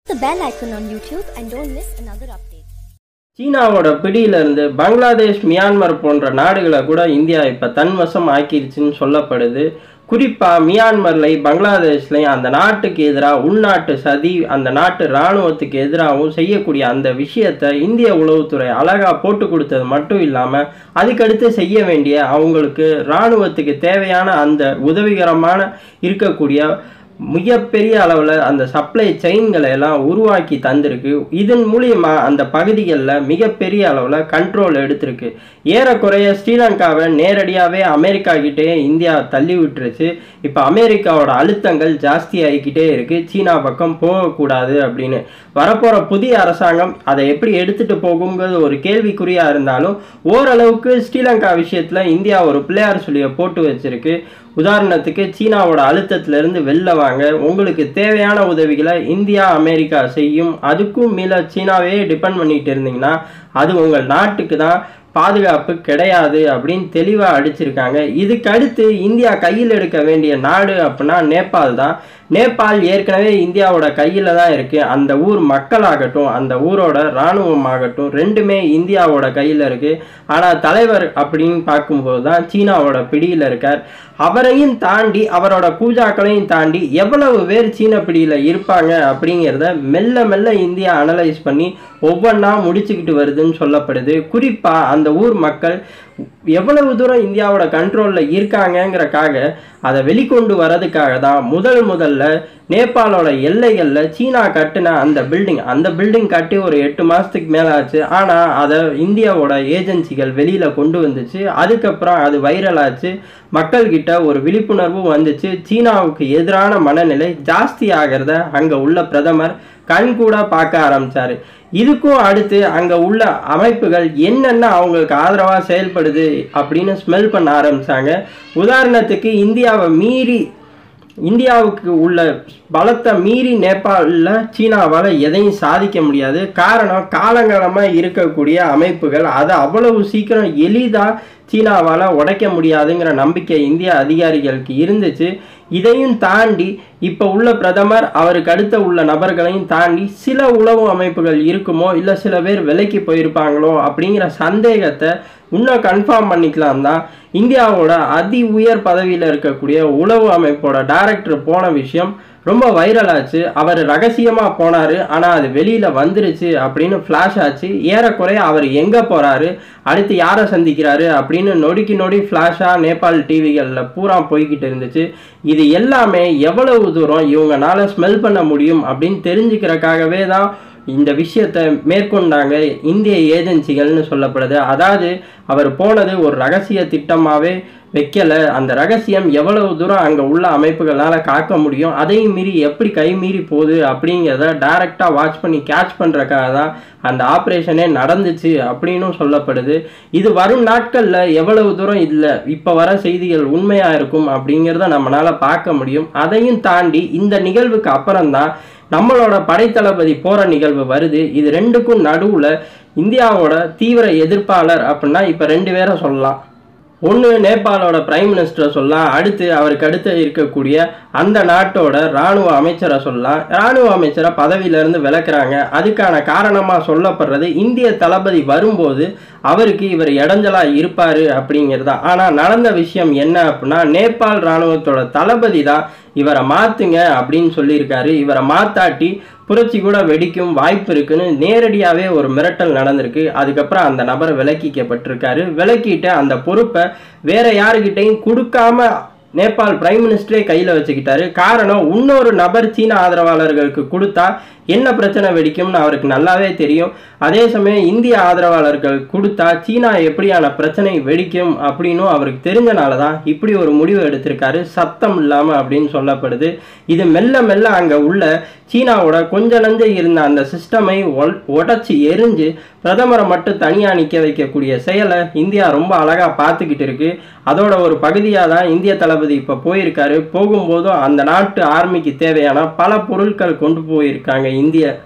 the bell icon on YouTube and don't miss another update. சீனாவோட பிடியிலிருந்து Bangladesh Myanmar போன்ற நாடுகளை கூட இந்தியா இப்போ தன்வசம் ஆக்கிருச்சுன்னு சொல்லப்படுது குறிப்பாக மியான்மர்லையும் பங்களாதேஷ்லையும் அந்த நாட்டுக்கு எதிராக உள்நாட்டு சதி அந்த நாட்டு இராணுவத்துக்கு எதிராகவும் செய்யக்கூடிய அந்த விஷயத்தை இந்திய உளவுத்துறை அழகாக போட்டு கொடுத்தது மட்டும் இல்லாமல் அதுக்கடுத்து செய்ய வேண்டிய அவங்களுக்கு இராணுவத்துக்கு தேவையான அந்த உதவிகரமான இருக்கக்கூடிய மிகப்பெரிய அளவில் அந்த சப்ளை செயின்களை எல்லாம் உருவாக்கி தந்திருக்கு இதன் மூலியமா அந்த பகுதிகளில் மிகப்பெரிய அளவில் கண்ட்ரோல் எடுத்திருக்கு ஏறக்குறைய ஸ்ரீலங்காவை நேரடியாகவே அமெரிக்கா கிட்டே இந்தியா தள்ளி விட்டுருச்சு இப்போ அமெரிக்காவோட அழுத்தங்கள் ஜாஸ்தி ஆகிக்கிட்டே இருக்கு சீனா பக்கம் போகக்கூடாது அப்படின்னு வரப்போகிற புதிய அரசாங்கம் அதை எப்படி எடுத்துட்டு போகுங்கிறது ஒரு கேள்விக்குறியா இருந்தாலும் ஓரளவுக்கு ஸ்ரீலங்கா விஷயத்தில் இந்தியா ஒரு பிள்ளையார் சொல்லியை போட்டு வச்சிருக்கு உதாரணத்துக்கு சீனாவோட அழுத்தத்திலிருந்து வெளில வாங்க உங்களுக்கு தேவையான உதவிகளை இந்தியா அமெரிக்கா செய்யும் அதுக்கும் மேல சீனாவே டிபெண்ட் பண்ணிட்டு இருந்தீங்கன்னா அது உங்கள் நாட்டுக்கு தான் பாதுகாப்பு கிடையாது அப்படின்னு தெளிவாக அடிச்சிருக்காங்க இதுக்கு அடுத்து இந்தியா கையில் எடுக்க வேண்டிய நாடு அப்படின்னா நேபாள் தான் நேபாள் ஏற்கனவே இந்தியாவோட கையில் தான் இருக்குது அந்த ஊர் மக்களாகட்டும் அந்த ஊரோட இராணுவம் ஆகட்டும் ரெண்டுமே இந்தியாவோட கையில் இருக்குது ஆனால் தலைவர் அப்படின்னு பார்க்கும்போது தான் சீனாவோட பிடியில் இருக்கார் அவரையும் தாண்டி அவரோட பூஜாக்களையும் தாண்டி எவ்வளவு பேர் சீன பிடியில் இருப்பாங்க அப்படிங்கிறத மெல்ல மெல்ல இந்தியா அனலைஸ் பண்ணி ஒவ்வொன்றா முடிச்சுக்கிட்டு வருதுன்னு சொல்லப்படுது குறிப்பாக அந்த ஊர் மக்கள் எவ்வளவு தூரம் இந்தியாவோட கண்ட்ரோலில் இருக்காங்கங்கிறக்காக அதை வெளிக்கொண்டு வரதுக்காக தான் முதல் முதல்ல நேபாளோட எல்லைகளில் சீனா கட்டின அந்த பில்டிங் அந்த பில்டிங் கட்டி ஒரு எட்டு மாதத்துக்கு மேலே ஆச்சு ஆனால் அதை இந்தியாவோட ஏஜென்சிகள் வெளியில் கொண்டு வந்துச்சு அதுக்கப்புறம் அது வைரல் ஆச்சு மக்கள்கிட்ட ஒரு விழிப்புணர்வு வந்துச்சு சீனாவுக்கு எதிரான மனநிலை ஜாஸ்தி ஆகிறத அங்கே உள்ள பிரதமர் கண்கூட பார்க்க ஆரம்பிச்சாரு இதுக்கும் அடுத்து அங்கே உள்ள அமைப்புகள் என்னென்ன அவங்களுக்கு ஆதரவாக செயல்படுது அப்படின்னு ஸ்மெல் பண்ண ஆரம்பிச்சாங்க உதாரணத்துக்கு இந்தியாவை மீறி இந்தியாவுக்கு உள்ள பலத்தை மீறி நேபாளில் சீனாவால் எதையும் சாதிக்க முடியாது காரணம் காலங்காலமாக இருக்கக்கூடிய அமைப்புகள் அதை அவ்வளவு சீக்கிரம் எளிதாக சீனாவால் உடைக்க முடியாதுங்கிற நம்பிக்கை இந்திய அதிகாரிகளுக்கு இருந்துச்சு இதையும் தாண்டி இப்போ உள்ள பிரதமர் அவருக்கு அடுத்த உள்ள நபர்களையும் தாண்டி சில உளவு அமைப்புகள் இருக்குமோ இல்லை சில பேர் விலைக்கு போயிருப்பாங்களோ அப்படிங்கிற சந்தேகத்தை இன்னும் கன்ஃபார்ம் பண்ணிக்கலாம் தான் இந்தியாவோட அதி உயர் பதவியில் இருக்கக்கூடிய உளவு அமைப்போட டைரக்டர் போன விஷயம் ரொம்ப வைரல் ஆச்சு அவர் ரகசியமாக போனார் ஆனால் அது வெளியில் வந்துருச்சு அப்படின்னு ஃப்ளாஷ் ஆச்சு ஏறக்குறைய அவர் எங்கே போகிறாரு அடுத்து யாரை சந்திக்கிறாரு அப்படின்னு நொடிக்கு நொடி ஃப்ளாஷாக நேபாள் டிவிகளில் பூரா போய்கிட்டு இருந்துச்சு இது எல்லாமே எவ்வளவு தூரம் இவங்கனால ஸ்மெல் பண்ண முடியும் அப்படின்னு தெரிஞ்சுக்கிறக்காகவே தான் இந்த விஷயத்தை மேற்கொண்டாங்க இந்திய ஏஜென்சிகள்னு சொல்லப்படுது அதாவது அவர் போனது ஒரு ரகசிய திட்டமாகவே வைக்கல அந்த ரகசியம் எவ்வளவு தூரம் அங்கே உள்ள அமைப்புகளால் காக்க முடியும் அதையும் மீறி எப்படி கை மீறி போகுது அப்படிங்கிறத டைரெக்டாக வாட்ச் பண்ணி கேட்ச் பண்ணுறக்காக தான் அந்த ஆப்ரேஷனே நடந்துச்சு அப்படின்னும் சொல்லப்படுது இது வரும் நாட்களில் எவ்வளவு தூரம் இதில் இப்போ வர செய்திகள் உண்மையாக இருக்கும் அப்படிங்கிறத நம்மளால் பார்க்க முடியும் அதையும் தாண்டி இந்த நிகழ்வுக்கு அப்புறம்தான் நம்மளோட படைத்தளபதி போகிற நிகழ்வு வருது இது ரெண்டுக்கும் நடுவில் இந்தியாவோட தீவிர எதிர்ப்பாளர் அப்படின்னா இப்போ ரெண்டு பேரை சொல்லலாம் ஒன்று நேபாளோட பிரைம் மினிஸ்டரை சொல்லலாம் அடுத்து அவருக்கு அடுத்து இருக்கக்கூடிய அந்த நாட்டோட இராணுவ அமைச்சரை சொல்லலாம் இராணுவ அமைச்சரை பதவியிலேருந்து விளக்குறாங்க அதுக்கான காரணமாக சொல்லப்படுறது இந்திய தளபதி வரும்போது அவருக்கு இவர் இடைஞ்சலாக இருப்பார் அப்படிங்கிறது தான் ஆனால் நடந்த விஷயம் என்ன அப்படின்னா நேபாள் இராணுவத்தோட தளபதி தான் இவரை மாற்றுங்க அப்படின்னு சொல்லியிருக்காரு இவரை மாத்தாட்டி புரட்சி கூட வெடிக்கும் வாய்ப்பு இருக்குன்னு நேரடியாகவே ஒரு மிரட்டல் நடந்திருக்கு அதுக்கப்புறம் அந்த நபரை விலக்கிக்கப்பட்டிருக்காரு விலக்கிட்டு அந்த பொறுப்பை வேற யாருக்கிட்டையும் கொடுக்காம நேபாள் பிரைம் மினிஸ்டரே கையில் வச்சுக்கிட்டாரு காரணம் இன்னொரு நபர் சீன ஆதரவாளர்களுக்கு கொடுத்தா என்ன பிரச்சனை வெடிக்கும்னு அவருக்கு நல்லாவே தெரியும் அதே சமயம் இந்திய ஆதரவாளர்கள் கொடுத்தா சீனா எப்படியான பிரச்சனை வெடிக்கும் அப்படின்னும் அவருக்கு தெரிஞ்சனால தான் இப்படி ஒரு முடிவு எடுத்திருக்காரு சத்தம் இல்லாமல் அப்படின்னு சொல்லப்படுது இது மெல்ல மெல்ல அங்கே உள்ள சீனாவோட கொஞ்ச நஞ்ச இருந்த அந்த சிஸ்டமை உடச்சி எரிஞ்சு பிரதமரை மட்டும் தனியாக நிற்க வைக்கக்கூடிய செயலை இந்தியா ரொம்ப அழகாக பார்த்துக்கிட்டு இருக்கு அதோட ஒரு பகுதியாக தான் இந்திய தளபதி இப்போ போயிருக்காரு போகும்போதும் அந்த நாட்டு ஆர்மிக்கு தேவையான பல பொருட்கள் கொண்டு போயிருக்காங்க இந்திய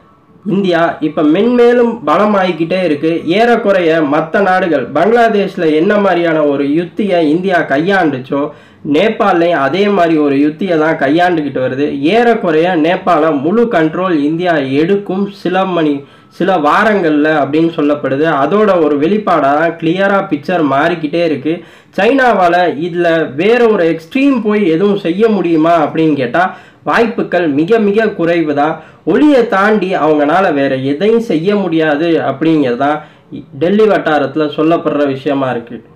இந்தியா இப்போ மென்மேலும் பலமாகிக்கிட்டே இருக்கு ஏறக்குறைய மற்ற நாடுகள் பங்களாதேஷில் என்ன மாதிரியான ஒரு யுத்தியை இந்தியா கையாண்டுச்சோ நேபாளையும் அதே மாதிரி ஒரு யுத்தியை தான் கையாண்டுக்கிட்டு வருது ஏறக்குறைய நேபாளம் முழு கண்ட்ரோல் இந்தியா எடுக்கும் சில மணி சில வாரங்களில் அப்படின்னு சொல்லப்படுது அதோட ஒரு வெளிப்பாடாக தான் கிளியராக பிக்சர் மாறிக்கிட்டே இருக்குது சைனாவால் இதில் வேற ஒரு எக்ஸ்ட்ரீம் போய் எதுவும் செய்ய முடியுமா அப்படின்னு கேட்டால் வாய்ப்புகள் மிக மிக குறைவு தான் ஒளியை தாண்டி அவங்களால வேற எதையும் செய்ய முடியாது அப்படிங்கிறது தான் டெல்லி வட்டாரத்தில் சொல்லப்படுற விஷயமா இருக்குது